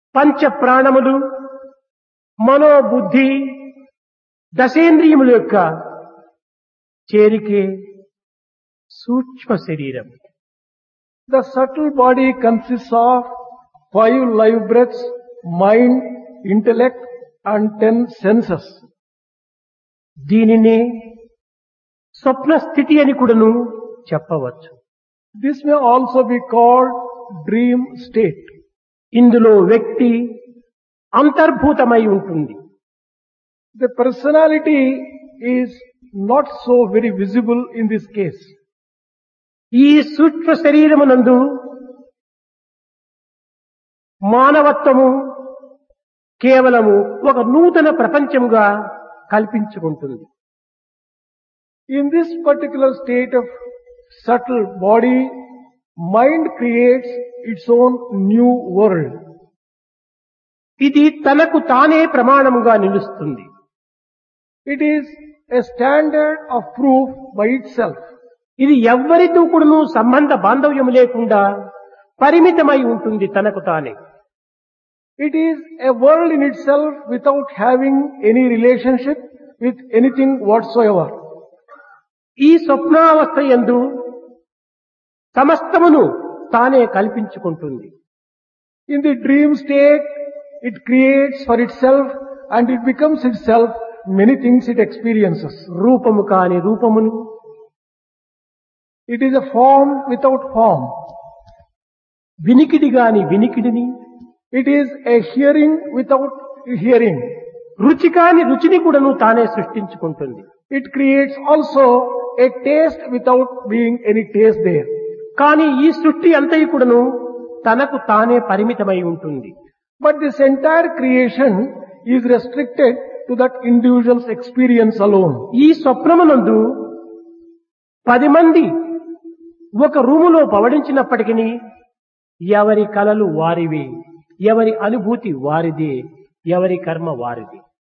పంచ ప్రాణములు మనోబుద్ధి దశేంద్రియముల యొక్క చేరికే సూక్ష్మ శరీరం The subtle body consists of five live breaths, mind, intellect, and ten senses. దీనినే స్వప్న స్థితి అని కూడాను చెప్పవచ్చు This may also be called dream state. ఇందులో వ్యక్తి అంతర్భూతమై ఉంటుంది The personality is not so very visible in this case. ఈ సూక్ష్మ శరీరమునందు మానవత్వము కేవలము ఒక నూతన ప్రపంచముగా కల్పించుకుంటుంది In this particular state of subtle body, mind creates its own new world. ఇది తనకు తానే ప్రమాణముగా నిలుస్తుంది It is a standard of proof by itself. ఇది ఎవ్వరితో కూడాను సంబంధ బాంధవ్యము లేకుండా పరిమితమై ఉంటుంది తనకు తానే It is a world in itself without having any relationship with anything whatsoever. ఈ స్వప్నావస్థ యందు సమస్తమును తానే కల్పించుకుంటుంది In the dream state, it creates for itself and it becomes itself many things it experiences. రూపము కాని రూపమును It is a form without form. వినికిడి గాని వినికిడిని It is a hearing without hearing. రుచి కాని రుచిని కూడాను తానే సృష్టించుకుంటుంది It creates also a taste without being any taste there. కానీ ఈ సృష్టి అంతయు కూడాను తనకు తానే పరిమితమై ఉంటుంది But this entire creation is restricted to that individual's experience alone. ఈ స్వప్నమునందు పది మంది ఒక రూములో పవడించినప్పటికీ ఎవరి కలలు వారివి ఎవరి అనుభూతి వారిదే ఎవరి కర్మ వారిది